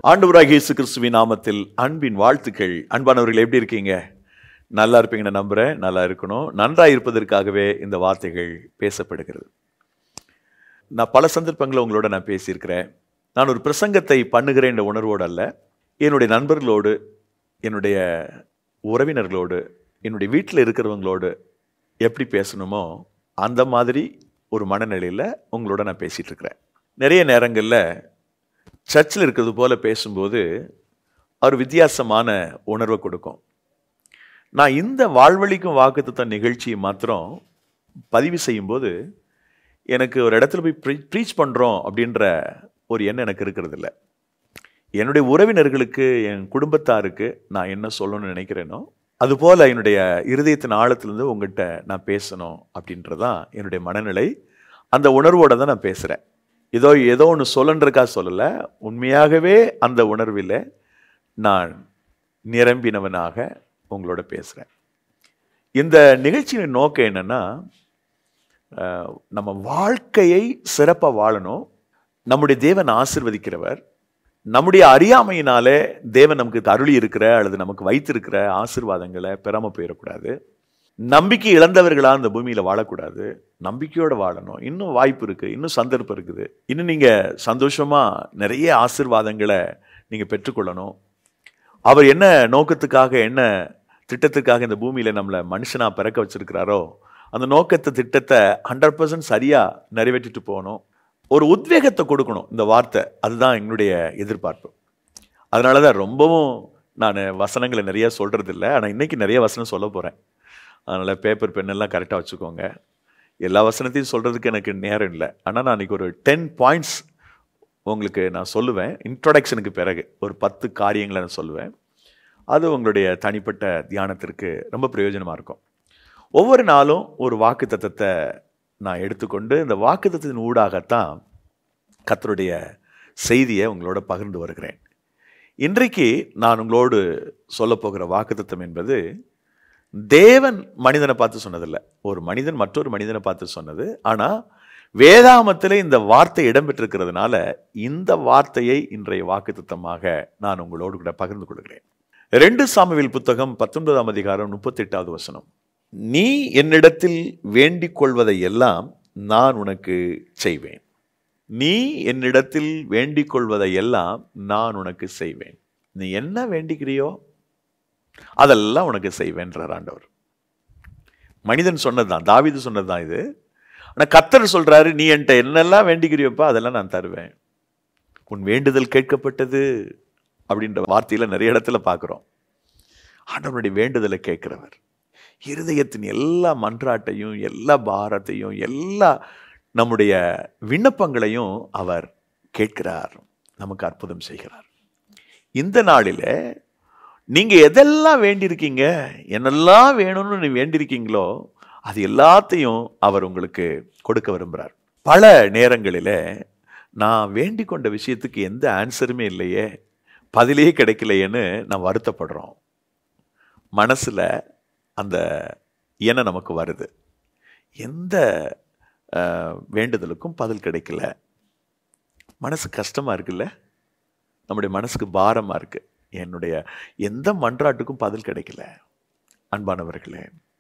ஆண்டவராக இயேசு கிறிஸ்துவின் நாமத்தில் அன்பின் வாழ்த்துக்கள் அன்பானவர்கள் எப்படி இருக்கீங்க நல்லா இருப்பீங்கன்னு நம்புறேன் நல்லா இருக்கணும் நன்றா இருப்பதற்காகவே இந்த வார்த்தைகள் பேசப்படுகிறது நான் பல சந்தர்ப்பங்களில் உங்களோட நான் பேசியிருக்கிறேன் நான் ஒரு பிரசங்கத்தை பண்ணுகிறேன் என்ற உணர்வோடு அல்ல என்னுடைய நண்பர்களோடு என்னுடைய உறவினர்களோடு என்னுடைய வீட்டில் இருக்கிறவங்களோடு எப்படி பேசணுமோ அந்த மாதிரி ஒரு மனநிலையில் உங்களோட நான் பேசிகிட்டு இருக்கிறேன் நிறைய நேரங்களில் சர்ச்சில் இருக்கிறது போல பேசும்போது ஒரு வித்தியாசமான உணர்வை கொடுக்கும் நான் இந்த வாழ்வழிக்கும் வாக்குத்தத்த நிகழ்ச்சியை மாத்திரம் பதிவு செய்யும்போது எனக்கு ஒரு இடத்துல போய் ப்ரீ ப்ரீச் பண்ணுறோம் அப்படின்ற ஒரு எண்ணம் எனக்கு இருக்கிறது இல்லை என்னுடைய உறவினர்களுக்கு என் குடும்பத்தாருக்கு நான் என்ன சொல்லணும்னு நினைக்கிறேனோ அதுபோல் என்னுடைய இருதயத்தின் ஆழத்திலேருந்து உங்கள்கிட்ட நான் பேசணும் அப்படின்றதான் என்னுடைய மனநிலை அந்த உணர்வோடு தான் நான் பேசுகிறேன் ஏதோ ஏதோ ஒன்று சொல்லன்றக்கா சொல்லலை உண்மையாகவே அந்த உணர்வில் நான் நிரம்பினவனாக உங்களோட பேசுகிறேன் இந்த நிகழ்ச்சியின் நோக்கம் என்னென்னா அஹ், நம்ம வாழ்க்கையை சிறப்பாக வாழணும் நம்முடைய தேவன் ஆசிர்வதிக்கிறவர் நம்முடைய அறியாமையினாலே தேவன் நமக்கு அருளி இருக்கிற அல்லது நமக்கு வைத்திருக்கிற ஆசீர்வாதங்களை பெறாம போயிடக்கூடாது நம்பிக்கை இழந்தவர்களா இந்த பூமியில வாழக்கூடாது நம்பிக்கையோட வாழணும் இன்னும் வாய்ப்பு இருக்கு இன்னும் சந்தர்ப்பம் இருக்குது இன்னும் நீங்க சந்தோஷமா நிறைய ஆசீர்வாதங்களை நீங்க பெற்றுக்கொள்ளணும் அவர் என்ன நோக்கத்துக்காக என்ன திட்டத்துக்காக இந்த பூமியில நம்மளை மனுஷனா பிறக்க வச்சிருக்கிறாரோ அந்த நோக்கத்தை திட்டத்தை ஹண்ட்ரட் பர்சன்ட் சரியா நிறைவேற்றிட்டு போகணும் ஒரு உத்வேகத்தை கொடுக்கணும் இந்த வார்த்தை அதுதான் எங்களுடைய எதிர்பார்ப்பு அதனால தான் ரொம்பவும் நான் வசனங்களை நிறைய சொல்றது இல்லை ஆனால் இன்னைக்கு நிறைய வசனம் சொல்ல போகிறேன் அதனால் பேப்பர் பென் எல்லாம் கரெக்டாக வச்சுக்கோங்க எல்லா வசனத்தையும் சொல்கிறதுக்கு எனக்கு நேரம் இல்லை ஆனால் நான் இன்னைக்கு ஒரு டென் பாயிண்ட்ஸ் உங்களுக்கு நான் சொல்லுவேன் இன்ட்ரோடக்ஷனுக்கு பிறகு ஒரு பத்து காரியங்களை நான் சொல்லுவேன் அது உங்களுடைய தனிப்பட்ட தியானத்திற்கு ரொம்ப பிரயோஜனமாக இருக்கும் ஒவ்வொரு நாளும் ஒரு வாக்கு தத்தத்தை நான் எடுத்துக்கொண்டு இந்த வாக்கு தத்தத்தின் ஊடாகத்தான் கர்த்தருடைய செய்தியை உங்களோட பகிர்ந்து வருகிறேன் இன்றைக்கு நான் உங்களோடு சொல்லப் போகிற வாக்குத்தத்தம் என்பது தேவன் மனிதனை பார்த்து சொன்னதில்லை ஒரு மனிதன் மற்றொரு மனிதனை பார்த்து சொன்னது ஆனால் வேதாமத்தில் இந்த வார்த்தை இடம்பெற்றிருக்கிறதுனால இந்த வார்த்தையை இன்றைய வாக்குத்தத்தமாக நான் உங்களோடு கூட பகிர்ந்து கொள்கிறேன் ரெண்டு சாமுவேல் புத்தகம் பத்தொன்பதாம் அதிகாரம் முப்பத்தெட்டாவது வசனம் நீ என்னிடத்தில் வேண்டிக் கொள்வதை எல்லாம் நான் உனக்கு செய்வேன் நீ என்னிடத்தில் வேண்டிக் கொள்வதை எல்லாம் நான் உனக்கு செய்வேன் நீ என்ன வேண்டிக்கிறியோ அதெல்லாம் உனக்கு செய்வேன்றார் ஆண்டவர் மனிதன் சொன்னதுதான் தாவீது சொன்னதுதான் இது ஆனா கத்தர் சொல்றாரு நீ என்கிட்ட என்னெல்லாம் வேண்டிக்கிறியோப்பா அதெல்லாம் நான் தருவேன் உன் வேண்டுதல் கேட்கப்பட்டது அப்படின்ற வார்த்தையில நிறைய இடத்துல பார்க்குறோம் ஆண்டவனுடைய வேண்டுதலை கேட்கிறவர் இருதயத்தின் எல்லா மன்றாட்டையும் எல்லா பாரத்தையும் எல்லா நம்முடைய விண்ணப்பங்களையும் அவர் கேட்கிறார் நமக்கு அற்புதம் செய்கிறார் இந்த நாளில் நீங்க எதெல்லாம் வேண்டியிருக்கீங்க என்னெல்லாம் வேணும்னு நீ வேண்டியிருக்கீங்களோ அது எல்லாத்தையும் அவர் உங்களுக்கு கொடுக்க விரும்புகிறார் பல நேரங்களில் நான் வேண்டிக் கொண்ட விஷயத்துக்கு எந்த ஆன்சருமே இல்லையே பதிலே கிடைக்கலையேன்னு நான் வருத்தப்படுறோம் மனசுல அந்த எண்ணம் நமக்கு வருது எந்த அஹ், வேண்டுதலுக்கும் பதில் கிடைக்கல மனசு கஷ்டமா இருக்குல்ல நம்முடைய மனசுக்கு பாரமா இருக்கு என்னுடைய எந்த மன்றாட்டுக்கும் பதில் கிடைக்கல அன்பானவர்களே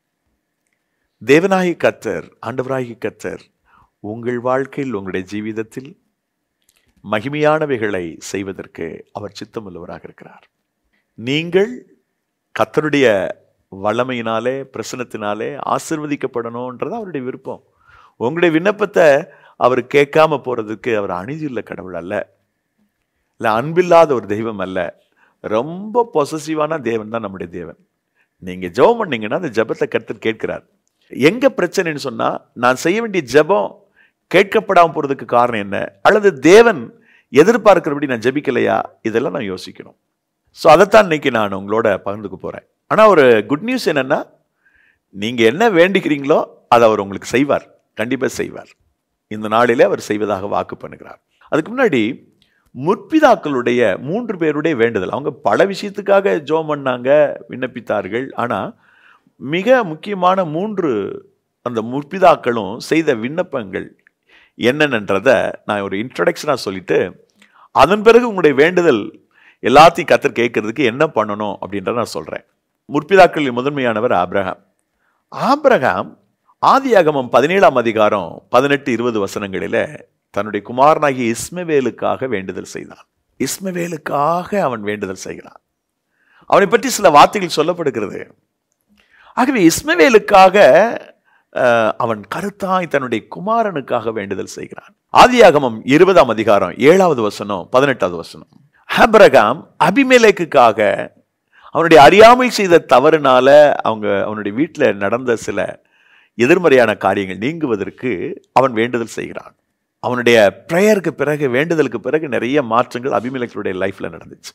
தேவனாகி கத்தர் ஆண்டவராகி கத்தர் உங்கள் வாழ்க்கையில் உங்களுடைய ஜீவிதத்தில் மகிமையானவைகளை செய்வதற்கு அவர் சித்தமுள்ளவராக இருக்கிறார் நீங்கள் கத்தருடைய வல்லமையினாலே பிரசனத்தினாலே ஆசிர்வதிக்கப்படணுன்றது அவருடைய விருப்பம் உங்களுடைய விண்ணப்பத்தை அவர் கேட்காம போறதுக்கு அவர் அநீதியுள்ள கடவுள் அல்ல இல்லை அன்பில்லாத ஒரு தெய்வம் அல்ல ரொம்ப பொசசிவான தேவன் தான் நம்முடைய தேவன் நீங்க ஜெபம் பண்ணீங்கன்னா அந்த ஜெபத்தை கர்த்தர் கேட்கிறார் எங்க பிரச்சனைன்னு சொன்னா நான் செய்ய வேண்டிய ஜெபம் கேட்கப்படாம போறதுக்கு காரணம் என்ன அல்லது தேவன் எதிர்பார்க்கிறபடி நான் ஜெபிக்கலையா இதெல்லாம் நான் யோசிக்கணும் ஸோ அதைத்தான் இன்னைக்கு நான் உங்களோட பகிர்ந்துக்க போறேன் ஆனா ஒரு குட் நியூஸ் என்னன்னா நீங்க என்ன வேண்டிக்கிறீங்களோ அதை அவர் உங்களுக்கு செய்வார் கண்டிப்பா செய்வார் இந்த நாளிலே அவர் செய்வதாக வாக்கு பண்ணுகிறார் அதுக்கு முன்னாடி முற்பிதாக்களுடைய மூன்று பேருடைய வேண்டுதல் அவங்க பல விஷயத்துக்காக ஜோம் பண்ணாங்க விண்ணப்பித்தார்கள் ஆனா மிக முக்கியமான மூன்று அந்த முற்பிதாக்களும் செய்த விண்ணப்பங்கள் என்னென்னன்றத நான் ஒரு இன்ட்ரடக்ஷனாக சொல்லிட்டு அதன் பிறகு உங்களுடைய வேண்டுதல் எல்லாத்தையும் கத்தர் கேட்கறதுக்கு என்ன பண்ணணும் அப்படின்றத நான் சொல்றேன் முற்பிதாக்களில் முதன்மையானவர் ஆபிரகாம் ஆபிரகாம் ஆதியாகமம் பதினேழாம் அதிகாரம் பதினெட்டு இருபது வசனங்களில தன்னுடைய குமாரனாகிய இஸ்மவேலுக்காக வேண்டுதல் செய்தான் இஸ்மவேலுக்காக அவன் வேண்டுதல் செய்கிறான் அவனை பற்றி சில வார்த்தைகள் சொல்லப்படுகிறது ஆகவே இஸ்மவேலுக்காக அஹ், அவன் கருத்தாய் தன்னுடைய குமாரனுக்காக வேண்டுதல் செய்கிறான் ஆதியாகமம் இருபதாம் அதிகாரம் ஏழாவது வசனம் பதினெட்டாவது வசனம் ஆபிரகாம் அபிமெலேக்குக்காக அவனுடைய அறியாமை செய்த தவறுனால அவங்க அவனுடைய வீட்டில் நடந்த சில எதிர்மறையான காரியங்கள் நீங்குவதற்கு அவன் வேண்டுதல் செய்கிறான் அவனுடைய ப்ரேயருக்கு பிறகு வேண்டுதலுக்கு பிறகு நிறைய மாற்றங்கள் அபிமெலேக்குடைய லைஃப்ல நடந்துச்சு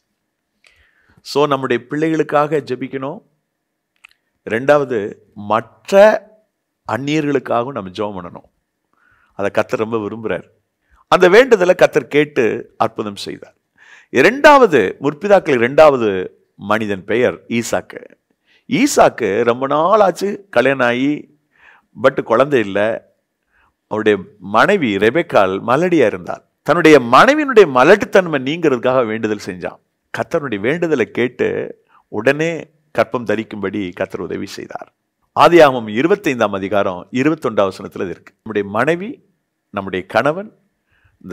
ஸோ நம்முடைய பிள்ளைகளுக்காக ஜெபிக்கணும் ரெண்டாவது மற்ற அந்நியர்களுக்காகவும் நம்ம ஜெபம் பண்ணணும் அதை கத்தர் ரொம்ப விரும்புகிறார் அந்த வேண்டுதலை கத்தர் கேட்டு அற்புதம் செய்தார் இரண்டாவது முற்பிதாக்கள் இரண்டாவது மனிதன் பெயர் ஈசாக்கு ஈசாக்கு ரொம்ப நாள் ஆச்சு கல்யாணம் ஆகி பட் குழந்தை இல்லை அவருடைய மனைவி ரெபெக்கால் மலடியா இருந்தாள் தன்னுடைய மனைவியினுடைய மலட்டுத்தன்மை நீங்கிறதுக்காக வேண்டுதல் செஞ்சான் கத்தருடைய வேண்டுதலை கேட்டு உடனே கற்பம் தரிக்கும்படி கத்தர் உதவி செய்தார் ஆதியாகமம் இருபத்தைந்தாம் அதிகாரம் இருபத்தொண்டாம் வசனத்தில் இது இருக்கு நம்முடைய மனைவி நம்முடைய கணவன் இந்த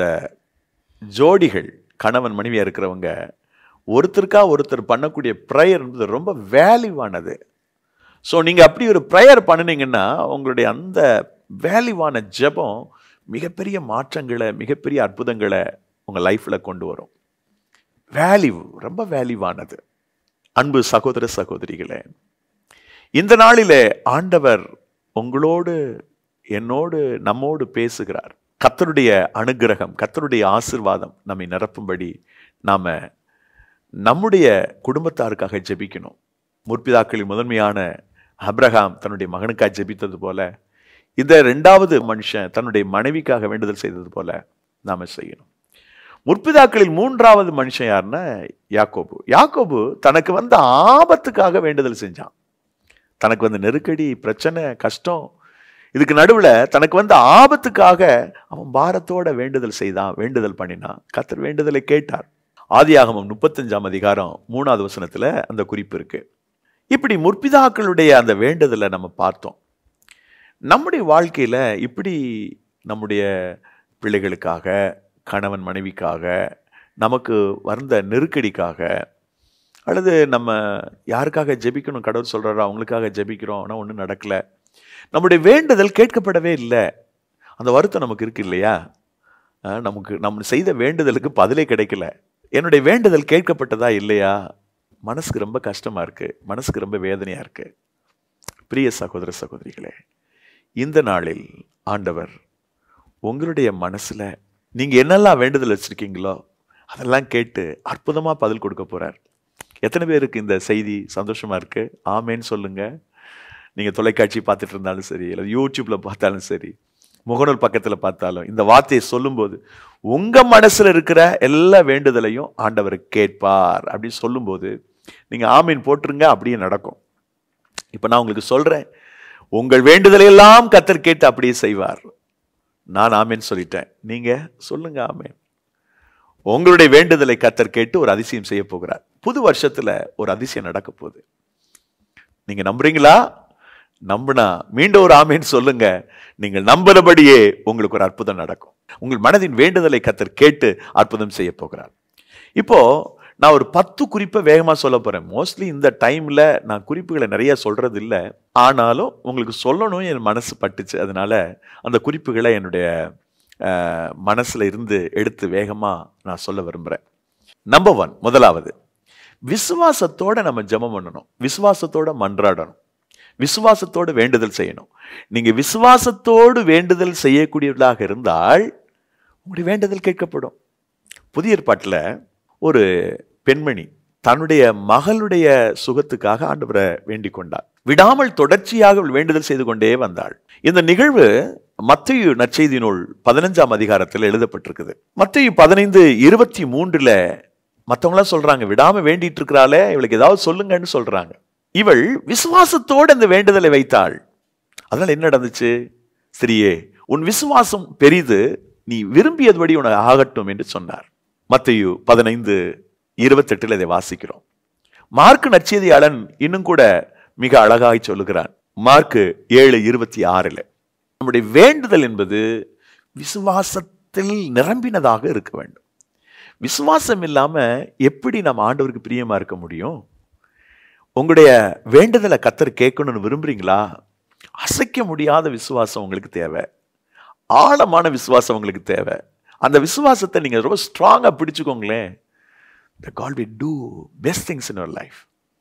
ஜோடிகள் கணவன் மனைவியா இருக்கிறவங்க ஒருத்தருக்கா ஒருத்தர் பண்ணக்கூடிய ப்ரேயர் என்பது ரொம்ப வேல்யூவானது ஸோ நீங்கள் அப்படி ஒரு ப்ரேயர் பண்ணினீங்கன்னா உங்களுடைய அந்த வேல்யூவான ஜெபம் மிகப்பெரிய மாற்றங்களை மிகப்பெரிய அற்புதங்களை உங்கள் லைஃப்பில் கொண்டு வரும் வேல்யூ ரொம்ப வேல்யூவானது அன்பு சகோதர சகோதரிகளே இந்த நாளிலே ஆண்டவர் உங்களோடு என்னோடு நம்மோடு பேசுகிறார் கத்தருடைய அனுகிரகம் கத்தருடைய ஆசிர்வாதம் நம்மை நிரப்பும்படி நாம நம்முடைய குடும்பத்தாருக்காக ஜெபிக்கணும் முற்பிதாக்களின் முதன்மையான அப்ரஹாம் தன்னுடைய மகனுக்காக ஜெபித்தது போல இந்த ரெண்டாவது மனுஷன் தன்னுடைய மனைவிக்காக வேண்டுதல் செய்தது போல நாம செய்யணும் முற்பிதாக்களில் மூன்றாவது மனுஷன் யாருன்னா யாக்கோபு யாக்கோபு தனக்கு வந்த ஆபத்துக்காக வேண்டுதல் செஞ்சான் தனக்கு வந்த நெருக்கடி பிரச்சனை கஷ்டம் இதுக்கு நடுவுல தனக்கு வந்த ஆபத்துக்காக அவன் பாரத்தோட வேண்டுதல் செய்தான் வேண்டுதல் பண்ணினான் கத்தர் வேண்டுதலை கேட்டார் ஆதியாகமம் முப்பத்தஞ்சாம் அதிகாரம் மூணாவது வசனத்துல அந்த குறிப்பு இருக்கு இப்படி முற்பிதாக்களுடைய அந்த வேண்டுதலை நம்ம பார்த்தோம் நம்முடைய வாழ்க்கையில இப்படி நம்முடைய பிள்ளைகளுக்காக கணவன் மனைவிக்காக நமக்கு வந்த நெருக்கடிக்காக அல்லது நம்ம யாருக்காக ஜெபிக்கணும் கடவுள் சொல்றாரோ அவங்களுக்காக ஜெபிக்கிறோம் ஆனால் ஒன்றும் நடக்கல நம்முடைய வேண்டுதல் கேட்கப்படவே இல்லை அந்த வருத்தம் நமக்கு இருக்கு இல்லையா அஹ் நமக்கு நம்ம செய்த வேண்டுதலுக்கு பதிலே கிடைக்கல என்னுடைய வேண்டுதல் கேட்கப்பட்டதா இல்லையா மனசுக்கு ரொம்ப கஷ்டமா இருக்கு மனசுக்கு ரொம்ப வேதனையா இருக்கு பிரிய சகோதர சகோதரிகளே இந்த நாளில் ஆண்டவர் உங்களுடைய மனசுல நீங்க என்னெல்லாம் வேண்டுதல் வச்சிருக்கீங்களோ அதெல்லாம் கேட்டு அற்புதமா பதில் கொடுக்க போறார் எத்தனை பேருக்கு இந்த செய்தி சந்தோஷமா இருக்கு ஆமேன்னு சொல்லுங்க நீங்க தொலைக்காட்சி பார்த்துட்டு இருந்தாலும் சரி இல்லை யூடியூப்ல பார்த்தாலும் சரி முகநூல் பக்கத்துல பார்த்தாலும் இந்த வார்த்தையை சொல்லும்போது உங்க மனசுல இருக்கிற எல்லா வேண்டுதலையும் ஆண்டவர் கேட்பார் அப்படின்னு சொல்லும்போது நீங்க ஆமீன் போட்டுருங்க அப்படியே நடக்கும் இப்ப நான் உங்களுக்கு சொல்றேன் உங்கள் வேண்டுதலை எல்லாம் கத்தர் கேட்டு அப்படியே செய்வார் நான் ஆமேன் சொல்லிட்டேன் நீங்க சொல்லுங்க ஆமேன் உங்களுடைய வேண்டுதலை கத்தர் கேட்டு ஒரு அதிசயம் செய்ய போகிறார் புது வருஷத்துல ஒரு அதிசயம் நடக்க போகுது நீங்க நம்புறீங்களா நம்புனா மீண்டும் ஒரு ஆமேன்னு சொல்லுங்க நீங்கள் நம்பினபடியே உங்களுக்கு ஒரு அற்புதம் நடக்கும் உங்கள் மனதின் வேண்டுதலை கத்தர் கேட்டு அற்புதம் செய்ய போகிறார் இப்போ நான் ஒரு பத்து குறிப்பை வேகமா சொல்ல போறேன் மோஸ்ட்லி இந்த டைம்ல நான் குறிப்புகளை நிறைய சொல்றது இல்லை ஆனாலும் உங்களுக்கு சொல்லணும் என் மனசு பட்டுச்சு அதனால அந்த குறிப்புகளை என்னுடைய அஹ், மனசுல இருந்து எடுத்து வேகமா நான் சொல்ல விரும்புறேன் நம்பர் ஒன் முதலாவது விசுவாசத்தோட நம்ம ஜெபம் பண்ணணும் விசுவாசத்தோட மன்றாடணும் விசுவாசத்தோடு வேண்டுதல் செய்யணும் நீங்க விசுவாசத்தோடு வேண்டுதல் செய்யக்கூடியவர்களாக இருந்தால் உங்களுடைய வேண்டுதல் கேட்கப்படும் புதிய ஏற்பாட்டில் ஒரு பெண்மணி தன்னுடைய மகளுடைய சுகத்துக்காக ஆண்டவரை வேண்டிக் கொண்டார் விடாமல் தொடர்ச்சியாக அவள் வேண்டுதல் செய்து கொண்டே வந்தாள் இந்த நிகழ்வு மத்திய நற்செய்தி நூல் பதினஞ்சாம் அதிகாரத்தில் எழுதப்பட்டிருக்குது மத்திய பதினைந்து இருபத்தி மூன்றுல மற்றவங்களாம் சொல்றாங்க விடாம வேண்டிட்டு இருக்கிறாளே இவளுக்கு ஏதாவது சொல்லுங்கன்னு சொல்றாங்க இவள் விசுவாசத்தோடு அந்த வேண்டுதலை வைத்தாள் அதனால என்ன நடந்துச்சு ஸ்திரியே உன் விசுவாசம் பெரிது நீ விரும்பியதுபடி உனக்கு ஆகட்டும் என்று சொன்னார் மத்தையு பதினைந்து இருபத்தெட்டுல இதை வாசிக்கிறோம் மார்க் நற்செய்தியாளன் இன்னும் கூட மிக அழகாய் சொல்லுகிறான் மார்க் ஏழு இருபத்தி ஆறுல நம்முடைய வேண்டுதல் என்பது விசுவாசத்தில் நிரம்பினதாக இருக்க வேண்டும் விசுவாசம் இல்லாம எப்படி நம்ம ஆண்டவருக்கு பிரியமா இருக்க முடியும் உங்களுடைய வேண்டுதலை கத்தர் கேட்கணும்னு விரும்புறீங்களா அசைக்க முடியாத விசுவாசம் உங்களுக்கு தேவை ஆழமான விசுவாசம் உங்களுக்கு தேவை அந்த விசுவாசத்தை நீங்க ரொம்ப ஸ்ட்ராங்கா பிடிச்சுக்கோங்களேன் the God will do best things in your life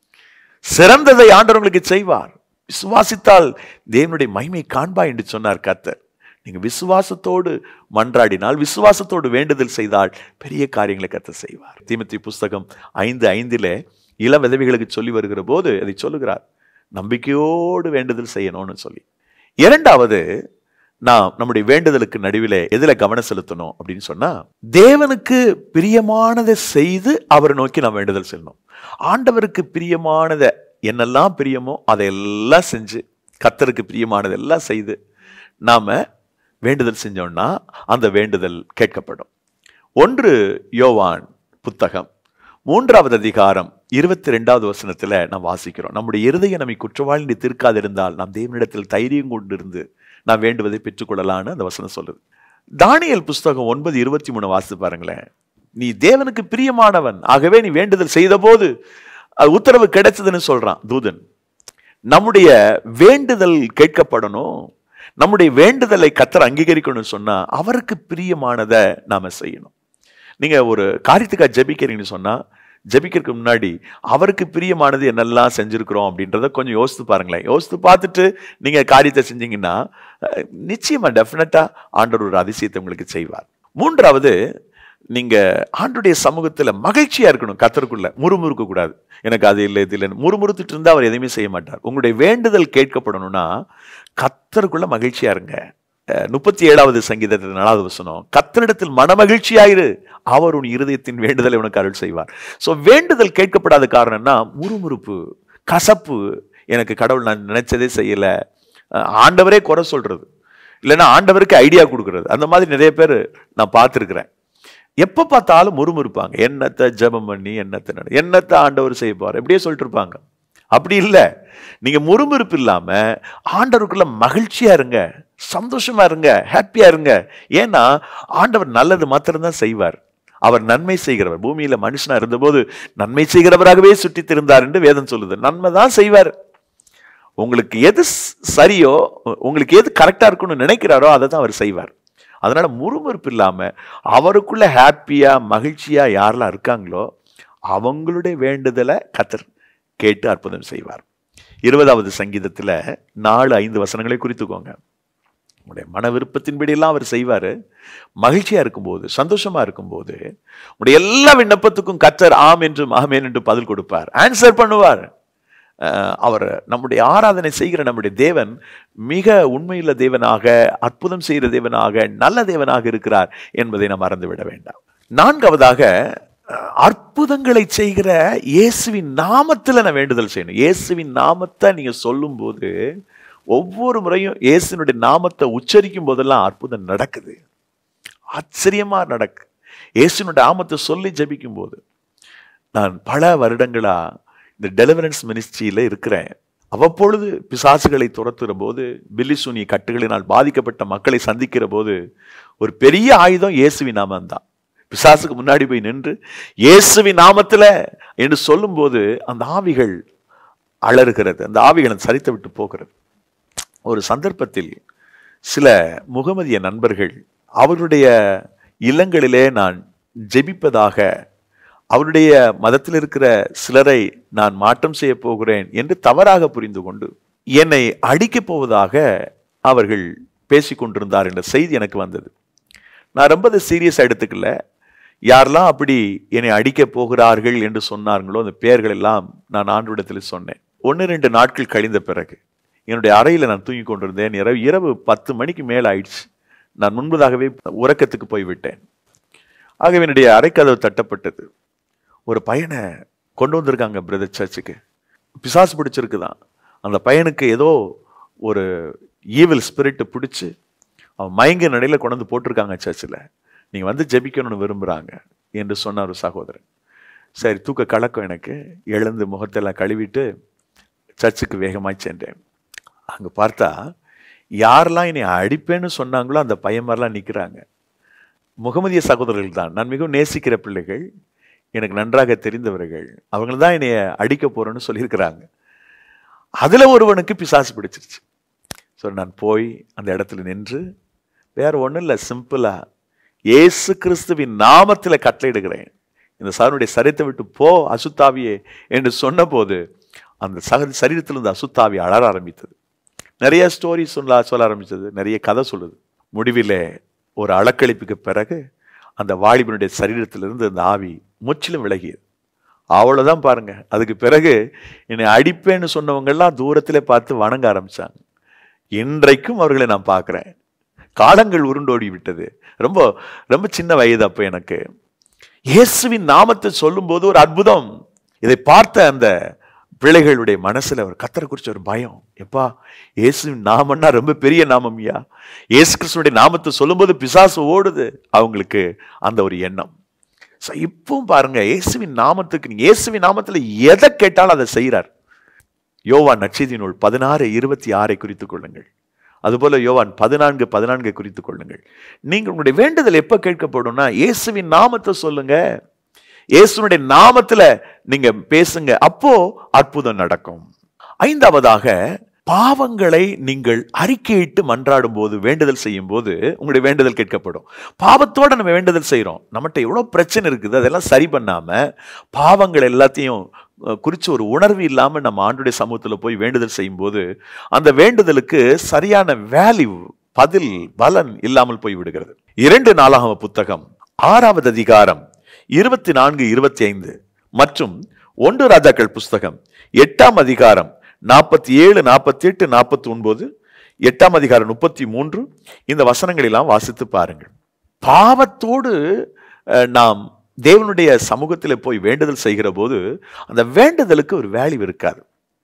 சிறந்ததை ஆண்டவர் உங்களுக்கு செய்வார் விசுவாசித்தால் தேவனுடைய மகிமை காண்பா என்று சொன்னார் கர்த்தர் நீங்க விசுவாசத்தோடு மன்றாடினால் விசுவாசத்தோடு வேண்டுதல் செய்தால் பெரிய காரியங்களை கர்த்தர் செய்வார் தீமத்தி புஸ்தகம் ஐந்து ஐந்திலே இளம் விதவைகளுக்கு சொல்லி வருகிற போது அதை சொல்லுகிறார் நம்பிக்கையோடு வேண்டுதல் செய்யணும்னு சொல்லி இரண்டாவது நாம் நம்முடைய வேண்டுதலுக்கு நடுவிலே எதுல கவனம் செலுத்தணும் அப்படின்னு சொன்னா தேவனுக்கு பிரியமானதை செய்து அவரை நோக்கி நாம் வேண்டுதல் செய்யணும் ஆண்டவருக்கு பிரியமானதை என்னெல்லாம் பிரியமோ அதையெல்லாம் செஞ்சு கத்தருக்கு பிரியமானதெல்லாம் செய்து நாம வேண்டுதல் செஞ்சோம்னா அந்த வேண்டுதல் கேட்கப்படும் ஒன்று யோவான் புத்தகம் மூன்றாவது அதிகாரம் இருபத்தி ரெண்டாவது வசனத்துல நாம் வாசிக்கிறோம் நம்முடைய இருதய நம்மை குற்றவாளி தீர்க்காதிருந்தால் நாம் தேவனிடத்தில் தைரியம் கொண்டிருந்து நாம் வேண்டுவதை பெற்றுக்கொள்ளலான்னு அந்த வசனம் சொல்லுது தானியல் புஸ்தகம் ஒன்பது இருபத்தி மூணு வாசித்து பாருங்களேன் நீ தேவனுக்கு பிரியமானவன் ஆகவே நீ வேண்டுதல் செய்த போது அது உத்தரவு கிடைச்சதுன்னு சொல்றான் தூதன் நம்முடைய வேண்டுதல் கேட்கப்படணும் நம்முடைய வேண்டுதலை கத்தர் அங்கீகரிக்கணும்னு சொன்னா அவருக்கு பிரியமானதை நாம செய்யணும் நீங்க ஒரு காரியத்துக்காக ஜெபிக்கிறீங்கன்னு சொன்னா ஜெபிக்கிறதுக்கு முன்னாடி அவருக்கு பிரியமானது என்னெல்லாம் செஞ்சிருக்கிறோம் அப்படின்றத கொஞ்சம் யோசித்து பாருங்களேன் யோசித்து பார்த்துட்டு நீங்க காரியத்தை செஞ்சீங்கன்னா அஹ், நிச்சயமா டெஃபினட்டா ஆண்டவர் ஒரு அதிசயத்தை உங்களுக்கு செய்வார் மூன்றாவது நீங்க ஆண்டுடைய சமூகத்துல மகிழ்ச்சியா இருக்கணும் கத்தருக்குள்ள முறுமுறுக்க கூடாது எனக்கு அது இல்லை இது இல்லைன்னு முறுமுறுத்துட்டு இருந்தா அவர் எதையுமே செய்ய மாட்டார் உங்களுடைய வேண்டுதல் கேட்கப்படணும்னா கத்தருக்குள்ள மகிழ்ச்சியா இருங்க அஹ், முப்பத்தி ஏழாவது சங்கீதத்தில் நாலாவது வசனம் கத்தரிடத்தில் மனமகிழ்ச்சியாயிரு அவர் உன் இருதயத்தின் வேண்டுதலை உனக்கு அருள் செய்வார் ஸோ வேண்டுதல் கேட்கப்படாத காரணம்னா முறுமுறுப்பு கசப்பு எனக்கு கடவுள் நான் நினைச்சதே செய்யல அஹ், ஆண்டவரே குறை சொல்றது இல்லைன்னா ஆண்டவருக்கு ஐடியா கொடுக்கறது அந்த மாதிரி நிறைய பேர் நான் பார்த்துருக்கிறேன் எப்போ பார்த்தாலும் முறுமுறுப்பாங்க என்னத்தை ஜெபம் பண்ணி என்னத்தை நட- என்னத்தை ஆண்டவர் செய்ய போறார் இப்படியே சொல்லிட்டு இருப்பாங்க அப்படி இல்லை நீங்க முறுமுறுப்பு இல்லாம ஆண்டவருக்குள்ள மகிழ்ச்சியா இருங்க சந்தோஷமா இருங்க ஹாப்பியா இருங்க ஏன்னா ஆண்டவர் நல்லது மாத்திரம்தான் செய்வார் அவர் நன்மை செய்கிறவர் பூமியில மனுஷனா இருந்தபோது நன்மை செய்கிறவராகவே சுற்றித் திருந்தார் என்று வேதம் சொல்லுது நன்மை தான் செய்வார் உங்களுக்கு எது ஸ்- சரியோ உங்களுக்கு எது கரெக்டா இருக்கும்னு நினைக்கிறாரோ அதை தான் அவர் செய்வார் அதனால முறுமுறுப்பு இல்லாம அவருக்குள்ள ஹாப்பியா மகிழ்ச்சியா யாரெல்லாம் இருக்காங்களோ அவங்களுடைய வேண்டுதலை கத்தர் கேட்டு அற்புதம் செய்வார் இருபதாவது சங்கீதத்துல நாலு ஐந்து வசனங்களை குறித்துக்கோங்க உங்களுடைய மன விருப்பத்தின்படி எல்லாம் அவர் செய்வாரு மகிழ்ச்சியா இருக்கும்போது சந்தோஷமா இருக்கும்போது உங்களுடைய எல்லா விண்ணப்பத்துக்கும் கத்தர் ஆம் என்றும் ஆமேன் என்று பதில் கொடுப்பார் ஆன்சர் பண்ணுவார் அஹ், அவர் நம்முடைய ஆராதனை செய்கிற நம்முடைய தேவன் மிக உண்மையுள்ள தேவனாக அற்புதம் செய்கிற தேவனாக நல்ல தேவனாக இருக்கிறார் என்பதை நாம் மறந்துவிட வேண்டாம் நான்காவதாக அஹ், அற்புதங்களை செய்கிற இயேசுவின் நாமத்தில் நான் வேண்டுதல் செய்யணும் இயேசுவின் நாமத்தை நீங்க சொல்லும்போது ஒவ்வொரு முறையும் இயேசுனுடைய நாமத்தை உச்சரிக்கும் போதெல்லாம் அற்புதம் நடக்குது ஆச்சரியமா நடக்கு இயேசுனுடைய நாமத்தை சொல்லி ஜெபிக்கும் போது நான் பல வருடங்களா இந்த டெலிவரன்ஸ் மினிஸ்ட்ரியில இருக்கிறேன் அவ்வப்பொழுது பிசாசுகளை துரத்துகிற போது பில்லிசூனிய கட்டுகளினால் பாதிக்கப்பட்ட மக்களை சந்திக்கிற போது ஒரு பெரிய ஆயுதம் இயேசுவின் நாமம் தான் பிசாசுக்கு முன்னாடி போய் நின்று இயேசுவின் நாமத்துல என்று சொல்லும்போது அந்த ஆவிகள் அலறுகிறது அந்த ஆவிகளை சரித்து விட்டு போகிறது ஒரு சந்தர்ப்பத்தில் சில முகமதிய நண்பர்கள் அவருடைய இல்லங்களிலே நான் ஜெபிப்பதாக அவருடைய மதத்தில் இருக்கிற சிலரை நான் மாற்றம் செய்ய போகிறேன் என்று தவறாக புரிந்து கொண்டு என்னை அடிக்கப் போவதாக அவர்கள் பேசிக் கொண்டிருந்தார் என்ற செய்தி எனக்கு வந்தது நான் ரொம்ப அதை சீரியஸாக எடுத்துக்கல யாரெல்லாம் அப்படி என்னை அடிக்கப் போகிறார்கள் என்று சொன்னார்களோ அந்த பெயர்கள் எல்லாம் நான் ஆண்டவிடத்தில் சொன்னேன் ஒன்று ரெண்டு நாட்கள் கழிந்த பிறகு என்னுடைய அறையில் நான் தூங்கி கொண்டிருந்தேன் இரவு இரவு பத்து மணிக்கு மேல் ஆயிடுச்சு நான் முன்பதாகவே உறக்கத்துக்கு போய்விட்டேன் ஆகவே என்னுடைய அறைக்கதவு தட்டப்பட்டது ஒரு பையனை கொண்டு வந்திருக்காங்க பிரதர் சர்ச்சுக்கு பிசாசு பிடிச்சிருக்குதான் அந்த பையனுக்கு ஏதோ ஒரு ஈவில் ஸ்பிரிட் பிடிச்சி அவன் மயங்க நடையில் கொண்டு வந்து போட்டிருக்காங்க சர்ச்சில் நீங்கள் வந்து ஜெபிக்கணும்னு விரும்புகிறாங்க என்று சொன்னார் ஒரு சகோதரன் சரி தூக்க கலக்கம் எனக்கு எழுந்து முகத்தெல்லாம் கழுவிட்டு சர்ச்சுக்கு வேகமாய் சென்றேன் அங்கே பார்த்தா யாரெல்லாம் என்னை அடிப்பேன்னு சொன்னாங்களோ அந்த பையன் மாதிரிலாம் நிற்கிறாங்க முகமதிய சகோதரர்கள் தான் நான் மிகவும் நேசிக்கிற பிள்ளைகள் எனக்கு நன்றாக தெரிந்தவர்கள் அவங்க தான் என்னைய அடிக்க போறேன்னு சொல்லியிருக்கிறாங்க அதுல ஒருவனுக்கு பிசாசு பிடிச்சிருச்சு ஸோ நான் போய் அந்த இடத்துல நின்று வேற ஒன்றும் இல்லை சிம்பிளா இயேசு கிறிஸ்துவின் நாமத்தில் கட்டளையிடுகிறேன் இந்த சாருடைய சரீரத்தை விட்டு போ அசுத்தாவியே என்று சொன்னபோது அந்த சக சரீரத்திலிருந்து அசுத்தாவி அலற ஆரம்பித்தது நிறைய ஸ்டோரி சொல்ல சொல்ல ஆரம்பிச்சது நிறைய கதை சொல்லுது முடிவிலே ஒரு அளக்களிப்புக்கு பிறகு அந்த வாலிபனுடைய சரீரத்திலிருந்து அந்த ஆவி முற்றிலும் விலகியது அவ்வளவுதான் பாருங்க அதுக்கு பிறகு என்னை அடிப்பேன்னு சொன்னவங்கெல்லாம் தூரத்திலே பார்த்து வணங்க ஆரம்பிச்சாங்க இன்றைக்கும் அவர்களை நான் பார்க்கிறேன் காலங்கள் உருண்டோடி விட்டது ரொம்ப ரொம்ப சின்ன வயது அப்ப எனக்கு இயேசுவின் நாமத்தை சொல்லும்போது ஒரு அற்புதம் இதை பார்த்த அந்த பிள்ளைகளுடைய மனசுல ஒரு கத்தரை குறிச்ச ஒரு பயம் எப்பா இயேசுவின் நாமன்னா ரொம்ப பெரிய நாமம்யா இயேசு கிறிஸ்துடைய நாமத்தை சொல்லும்போது பிசாசு ஓடுது அவங்களுக்கு அந்த ஒரு எண்ணம் ஸோ இப்பவும் பாருங்க இயேசுவின் நாமத்துக்கு நீங்க இயேசுவின் நாமத்துல எதை கேட்டாலும் அதை செய்கிறார் யோவான் நட்சதி நூல் பதினாறு இருபத்தி ஆறை குறித்துக் கொள்ளுங்கள் அதுபோல யோவான் பதினான்கு பதினான்கை குறித்துக் கொள்ளுங்கள் நீங்கள் உங்களுடைய வேண்டுதல் எப்ப கேட்கப்படும்னா இயேசுவின் நாமத்தை சொல்லுங்க இயேசுனுடைய நாமத்துல நீங்க பேசுங்க அப்போ அற்புதம் நடக்கும் ஐந்தாவதாக பாவங்களை நீங்கள் அறிக்கையிட்டு மன்றாடும் போது வேண்டுதல் செய்யும் போது உங்களுடைய வேண்டுதல் கேட்கப்படும் பாவத்தோட நம்ம வேண்டுதல் செய்றோம் நம்மகிட்ட எவ்வளவு பிரச்சனை இருக்குது அதெல்லாம் சரி பண்ணாம பாவங்கள் எல்லாத்தையும் அஹ், குறிச்சு ஒரு உணர்வு இல்லாம நம்ம ஆண்டுடைய சமூகத்துல போய் வேண்டுதல் செய்யும் போது அந்த வேண்டுதலுக்கு சரியான வேல்யூ பதில் பலன் இல்லாமல் போய் விடுகிறது இரண்டு நாளாகம புத்தகம் ஆறாவது அதிகாரம் இருபத்தி நான்கு இருபத்தி ஐந்து மற்றும் ஒன்று ராஜாக்கள் புஸ்தகம் எட்டாம் அதிகாரம் நாற்பத்தி ஏழு நாற்பத்தி எட்டு நாற்பத்தி ஒன்பது எட்டாம் அதிகாரம் முப்பத்தி மூன்று இந்த வசனங்களெல்லாம் வாசித்து பாருங்கள் பாவத்தோடு அஹ், நாம் தேவனுடைய சமூகத்தில் போய் வேண்டுதல் செய்கிற போது அந்த வேண்டுதலுக்கு ஒரு வேல்யூ இருக்காது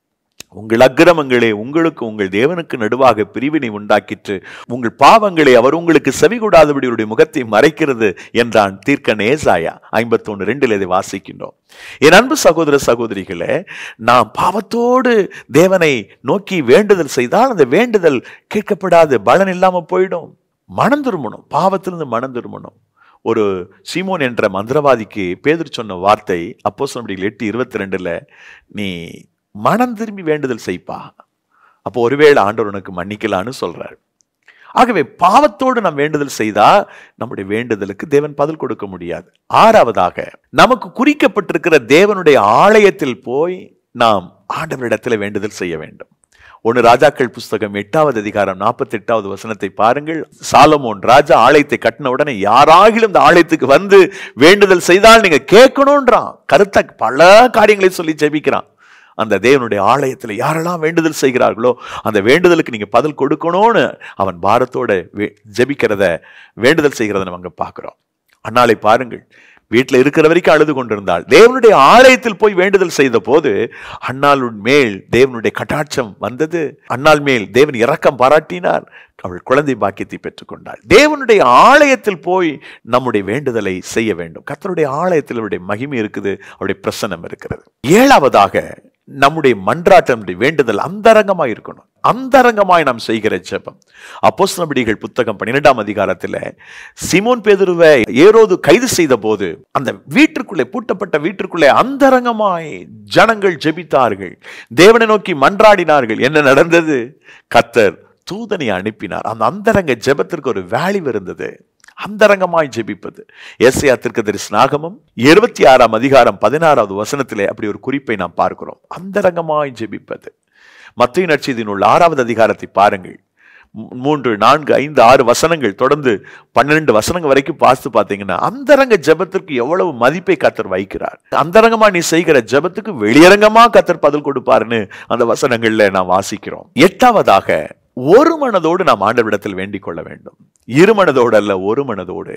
உங்கள் அக்கிரமங்களே உங்களுக்கு உங்கள் தேவனுக்கு நடுவாக பிரிவினை உண்டாக்கிற்று உங்கள் பாவங்களை அவர் உங்களுக்கு செவிகூடாதபடி அவருடைய முகத்தை மறைக்கிறது என்றான் தீர்க்க நேசாயா ஐம்பத்தொன்னு ரெண்டில் இதை வாசிக்கின்றோம் என் அன்பு சகோதர சகோதரிகளே நாம் பாவத்தோடு தேவனை நோக்கி வேண்டுதல் செய்தால் அந்த வேண்டுதல் கேட்கப்படாது பலன் இல்லாம போயிடும் மனம் திரும்பணும் பாவத்திலிருந்து மனம் திரும்பணும் ஒரு சீமோன் என்ற மந்திரவாதிக்கு பேதர் சொன்ன வார்த்தை அப்போ எட்டு இருபத்தி ரெண்டுல நீ மனம் திரும்பி வேண்டுதல் செய்ப்பா அப்போ ஒருவேளை ஆண்டவர் உனக்கு மன்னிக்கலான்னு சொல்றார் ஆகவே பாவத்தோடு நாம் வேண்டுதல் செய்தா நம்முடைய வேண்டுதலுக்கு தேவன் பதில் கொடுக்க முடியாது ஆறாவதாக நமக்கு குறிக்கப்பட்டிருக்கிற தேவனுடைய ஆலயத்தில் போய் நாம் ஆண்டவரிடத்தில் வேண்டுதல் செய்ய வேண்டும் ஒன்று ராஜாக்கள் புஸ்தகம் எட்டாவது அதிகாரம் நாற்பத்தி எட்டாவது வசனத்தை பாருங்கள் சாலமோன் ராஜா ஆலயத்தை கட்டின உடனே யாராகிலும் இந்த ஆலயத்துக்கு வந்து வேண்டுதல் செய்தால் நீங்க கேட்கணும்ன்றான் கருத்த பல காரியங்களை சொல்லி ஜெபிக்கிறான் அந்த தேவனுடைய ஆலயத்தில் யாரெல்லாம் வேண்டுதல் செய்கிறார்களோ அந்த வேண்டுதலுக்கு நீங்க பதில் கொடுக்கணும்னு அவன் பாரத்தோட வே- ஜெபிக்கிறத வேண்டுதல் செய்கிறத நம்ம அங்க பார்க்கிறோம் அன்னாலை பாருங்கள் வீட்டில் இருக்கிற வரைக்கும் அழுது கொண்டிருந்தாள் தேவனுடைய ஆலயத்தில் போய் வேண்டுதல் செய்த போது அன்னாள் மேல் தேவனுடைய கட்டாட்சம் வந்தது அன்னாள் மேல் தேவன் இரக்கம் பாராட்டினார் அவள் குழந்தை பாக்கியத்தை பெற்றுக்கொண்டாள் தேவனுடைய ஆலயத்தில் போய் நம்முடைய வேண்டுதலை செய்ய வேண்டும் கர்த்தருடைய ஆலயத்தில் அவருடைய மகிமை இருக்குது அவருடைய பிரசனம் இருக்கிறது ஏழாவதாக நம்முடைய மன்றாட்டம் நம்முடைய வேண்டுதல் அந்தரங்கமாய் இருக்கணும் அந்தரங்கமாய் நாம் செய்கிற ஜெபம் அப்போஸ்தலபடிகள் புத்தகம் பன்னிரெண்டாம் அதிகாரத்துல சிமோன் பேதுருவை ஏரோது கைது செய்த போது அந்த வீட்டிற்குள்ளே பூட்டப்பட்ட வீட்டிற்குள்ளே அந்தரங்கமாய் ஜனங்கள் ஜெபித்தார்கள் தேவனை நோக்கி மன்றாடினார்கள் என்ன நடந்தது கத்தர் தூதனை அனுப்பினார் அந்த அந்தரங்க ஜெபத்திற்கு ஒரு வேல்யூ இருந்தது அந்தரங்கமாய் ஜெபிப்பது ஏசையா தீர்க்கதரிசனாகமம் இருபத்தி ஆறாம் அதிகாரம் பதினாறாவது வசனத்திலே அப்படி ஒரு குறிப்பை நாம் பார்க்கிறோம் அந்தரங்கமாய் ஜெபிப்பது மத்திய நட்சத்தின் உள்ள ஆறாவது அதிகாரத்தை பாருங்கள் மூ- மூன்று நான்கு ஐந்து ஆறு வசனங்கள் தொடர்ந்து பன்னிரண்டு வசனங்கள் வரைக்கும் பார்த்து பார்த்தீங்கன்னா அந்தரங்க ஜெபத்திற்கு எவ்வளவு மதிப்பை கத்தர் வைக்கிறார் அந்தரங்கமா நீ செய்கிற ஜெபத்துக்கு வெளியரங்கமா கத்தர் பதில் கொடுப்பாருன்னு அந்த வசனங்கள்ல நாம் வாசிக்கிறோம் எட்டாவதாக ஒரு மனதோடு நாம் ஆண்டவரிடத்தில் வேண்டிக் கொள்ள வேண்டும் இரு மனதோடு அல்ல ஒரு மனதோடு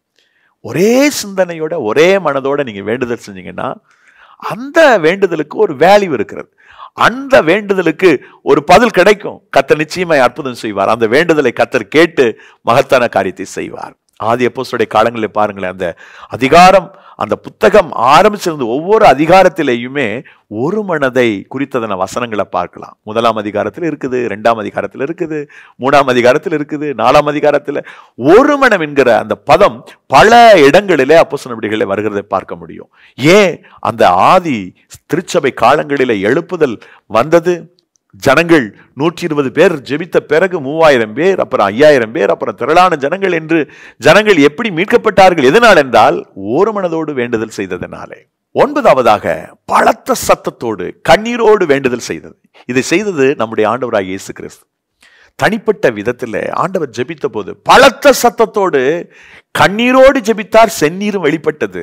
ஒரே சிந்தனையோட ஒரே மனதோட நீங்க வேண்டுதல் செஞ்சீங்கன்னா அந்த வேண்டுதலுக்கு ஒரு வேல்யூ இருக்கிறது அந்த வேண்டுதலுக்கு ஒரு பதில் கிடைக்கும் கத்தர் நிச்சயமாய் அற்புதம் செய்வார் அந்த வேண்டுதலை கத்தர் கேட்டு மகத்தான காரியத்தை செய்வார் ஆதி அப்போஸ்தலருடைய காலங்களில் பாருங்களேன் அந்த அதிகாரம் அந்த புத்தகம் ஆரம்பிச்சிருந்த ஒவ்வொரு அதிகாரத்திலேயுமே ஒரு மனதை குறித்ததான வசனங்களை பார்க்கலாம் முதலாம் அதிகாரத்தில் இருக்குது ரெண்டாம் அதிகாரத்தில் இருக்குது மூணாம் அதிகாரத்தில் இருக்குது நாலாம் அதிகாரத்தில் ஒரு மனம் என்கிற அந்த பதம் பல இடங்களிலே அப்போஸ்தலர்களிலே வருகிறதை பார்க்க முடியும் ஏன் அந்த ஆதி திருச்சபை காலங்களிலே எழுப்புதல் வந்தது ஜனங்கள் நூற்றி இருபது பேர் ஜெபித்த பிறகு மூவாயிரம் பேர் அப்புறம் ஐயாயிரம் பேர் அப்புறம் திரளான ஜனங்கள் என்று ஜனங்கள் எப்படி மீட்கப்பட்டார்கள் எதனால் என்றால் ஒரு மனதோடு வேண்டுதல் செய்ததனாலே ஒன்பதாவதாக பலத்த சத்தத்தோடு கண்ணீரோடு வேண்டுதல் செய்தது இதை செய்தது நம்முடைய ஆண்டவராக இயேசு கிறிஸ்து தனிப்பட்ட விதத்தில் ஆண்டவர் ஜெபித்த போது பலத்த சத்தத்தோடு கண்ணீரோடு ஜெபித்தார் செந்நீரும் வெளிப்பட்டது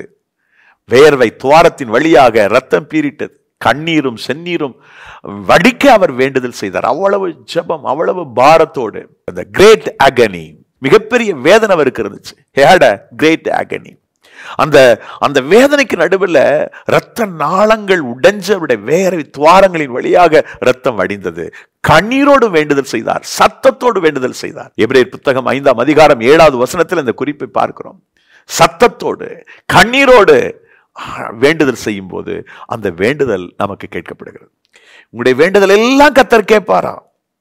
வேர்வை துவாரத்தின் வழியாக ரத்தம் பீரிட்டது கண்ணீரும் செந்நீரும் வடிக்க அவர் வேண்டுதல் செய்தார் அவ்வளவு ஜெபம் அவ்வளவு பாரத்தோடு அந்த கிரேட் அகனி மிகப்பெரிய வேதனை அவருக்கு இருந்துச்சு ஹேட் அ கிரேட் அகனி அந்த அந்த வேதனைக்கு நடுவில் ரத்த நாளங்கள் உடைஞ்ச அவருடைய வேர்வை துவாரங்களின் வழியாக ரத்தம் வடிந்தது கண்ணீரோடு வேண்டுதல் செய்தார் சத்தத்தோடு வேண்டுதல் செய்தார் எபிரேயர் புத்தகம் ஐந்தாம் அதிகாரம் ஏழாவது வசனத்தில் இந்த குறிப்பை பார்க்கிறோம் சத்தத்தோடு கண்ணீரோடு வேண்டுதல் செய்யும் போது அந்த வேண்டுதல் நமக்கு கேட்கப்படுகிறது உங்களுடைய வேண்டுதல் எல்லாம் கத்தர் கேட்பாரா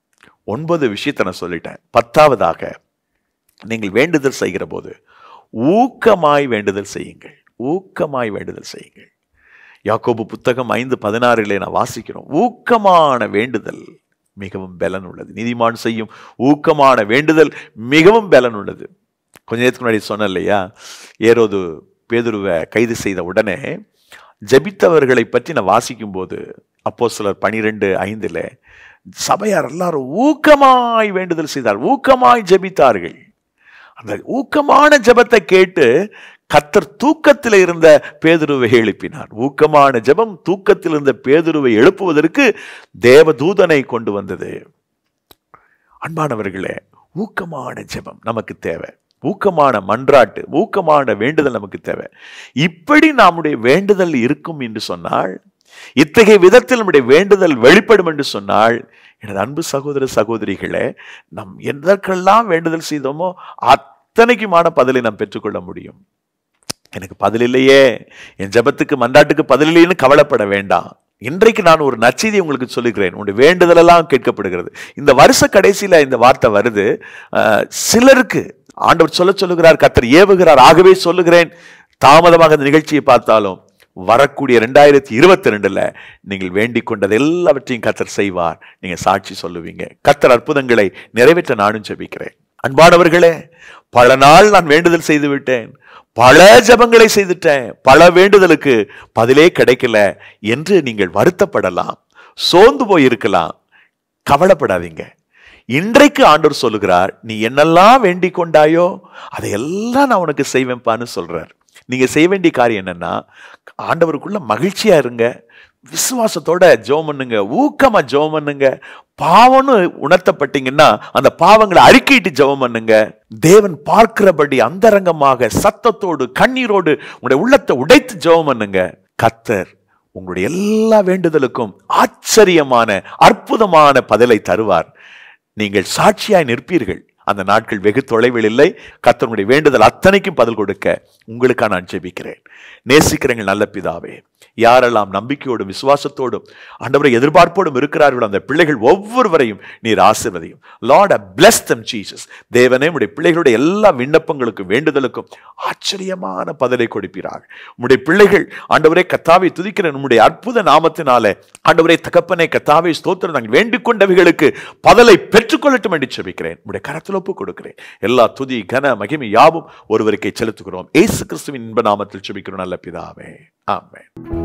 ஒன்பது விஷயத்தை நான் சொல்லிட்டேன் பத்தாவதாக நீங்கள் வேண்டுதல் செய்கிற போது ஊக்கமாய் வேண்டுதல் செய்யுங்கள் ஊக்கமாய் வேண்டுதல் செய்யுங்கள் யாக்கோபு புத்தகம் ஐந்து பதினாறிலே நான் வாசிக்கிறோம் ஊக்கமான வேண்டுதல் மிகவும் பலன் உள்ளது நீதிமான் செய்யும் ஊக்கமான வேண்டுதல் மிகவும் பலன் உள்ளது கொஞ்ச நேரத்துக்கு முன்னாடி சொன்னேன் இல்லையா ஏரோது பேதுருவை கைது செய்த உடனே ஜெபித்தவர்களை பற்றி நான் வாசிக்கும் போது அப்போ சிலர் பனிரெண்டு ஐந்துல சபையார் எல்லாரும் ஊக்கமாய் வேண்டுதல் செய்தார் ஊக்கமாய் ஜெபித்தார்கள் அந்த ஊக்கமான ஜெபத்தை கேட்டு கத்தர் தூக்கத்தில் இருந்த பேதுருவை எழுப்பினார் ஊக்கமான ஜெபம் தூக்கத்தில் இருந்த பேதுருவை எழுப்புவதற்கு தேவதூதனை கொண்டு வந்தது அன்பானவர்களே ஊக்கமான ஜெபம் நமக்கு தேவை ஊக்கமான மன்றாட்டு ஊக்கமான வேண்டுதல் நமக்கு தேவை இப்படி நம்முடைய வேண்டுதல் இருக்கும் என்று சொன்னால் இத்தகைய விதத்தில் நம்முடைய வேண்டுதல் வெளிப்படும் என்று சொன்னால் எனது அன்பு சகோதர சகோதரிகளே நம் எதற்கெல்லாம் வேண்டுதல் செய்தோமோ அத்தனைக்குமான பதிலை நாம் பெற்றுக்கொள்ள முடியும் எனக்கு பதில் இல்லையே என் ஜபத்துக்கு மன்றாட்டுக்கு பதில் இல்லைன்னு கவலைப்பட வேண்டாம் இன்றைக்கு நான் ஒரு நச்செய்தி உங்களுக்கு சொல்லுகிறேன் உங்களுடைய வேண்டுதல் எல்லாம் கேட்கப்படுகிறது இந்த வருஷ கடைசியில இந்த வார்த்தை வருது அஹ், சிலருக்கு ஆண்டவர் சொல்ல சொல்லுகிறார் கத்தர் ஏவுகிறார் ஆகவே சொல்லுகிறேன் தாமதமாக இந்த நிகழ்ச்சியை பார்த்தாலும் வரக்கூடிய ரெண்டாயிரத்தி இருபத்தி ரெண்டுல நீங்கள் வேண்டிக் கொண்டது எல்லாவற்றையும் கத்தர் செய்வார் நீங்க சாட்சி சொல்லுவீங்க கத்தர் அற்புதங்களை நிறைவேற்ற நானும் ஜெபிக்கிறேன் அன்பானவர்களே பல நாள் நான் வேண்டுதல் செய்து விட்டேன் பல ஜெபங்களை செய்துட்டேன் பல வேண்டுதலுக்கு பதிலே கிடைக்கல என்று நீங்கள் வருத்தப்படலாம் சோர்ந்து போய் இருக்கலாம் கவலைப்படாதீங்க இன்றைக்கு ஆண்டவர் சொல்லுகிறார் நீ என்னெல்லாம் வேண்டிக் கொண்டாயோ அதையெல்லாம் நான் உனக்கு செய்வேன்ப்பான்னு சொல்றார் நீங்க செய்ய வேண்டிய காரியம் என்னன்னா ஆண்டவருக்குள்ள மகிழ்ச்சியா இருங்க விசுவாசத்தோட ஜெபம் பண்ணுங்க ஊக்கமா ஜெபம் பண்ணுங்க பாவம்னு உணர்த்தப்பட்டீங்கன்னா அந்த பாவங்களை அறிக்கையிட்டு ஜெபம் பண்ணுங்க தேவன் பார்க்கிறபடி அந்தரங்கமாக சத்தத்தோடு கண்ணீரோடு உங்களுடைய உள்ளத்தை உடைத்து ஜெபம் பண்ணுங்க கத்தர் உங்களுடைய எல்லா வேண்டுதலுக்கும் ஆச்சரியமான அற்புதமான பதிலை தருவார் நீங்கள் சாட்சியாய் நிற்பீர்கள் அந்த நாட்கள் வெகு தொலைவில் இல்லை கர்த்தருடைய வேண்டுதல் அத்தனைக்கும் பதில் கொடுக்க உங்களுக்காக நான் ஜெபிக்கிறேன் நேசிக்கிறேங்கள் நல்ல பிதாவே யாரெல்லாம் நம்பிக்கையோடும் விசுவாசத்தோடும் ஆண்டவரை எதிர்பார்ப்போடும் இருக்கிறார்களோ அந்த பிள்ளைகள் ஒவ்வொருவரையும் நீர் ஆசிர்வதியும் லார்ட் bless them ஜீசஸ் தேவனே உடைய பிள்ளைகளுடைய எல்லா விண்ணப்பங்களுக்கும் வேண்டுதலுக்கும் ஆச்சரியமான பதிலை கொடுப்பீராக உம்முடைய பிள்ளைகள் ஆண்டவரே கத்தாவை துதிக்கிற நம்முடைய அற்புத நாமத்தினாலே ஆண்டவரே தகப்பனே கத்தாவை ஸ்தோத்திரம் நாங்கள் வேண்டிக் கொண்டவைகளுக்கு பதிலை பெற்றுக்கொள்ளட்டும் என்று செபிக்கிறேன் உடைய கரத்தில் ஒப்பு கொடுக்கிறேன் எல்லா துதி கன மகிமை யாவும் ஒருவருக்கே செலுத்துகிறோம் ஏசு கிறிஸ்துவின் இன்ப நாமத்தில் செபிக்கிறோம் நல்ல பிதாவே ஆமென்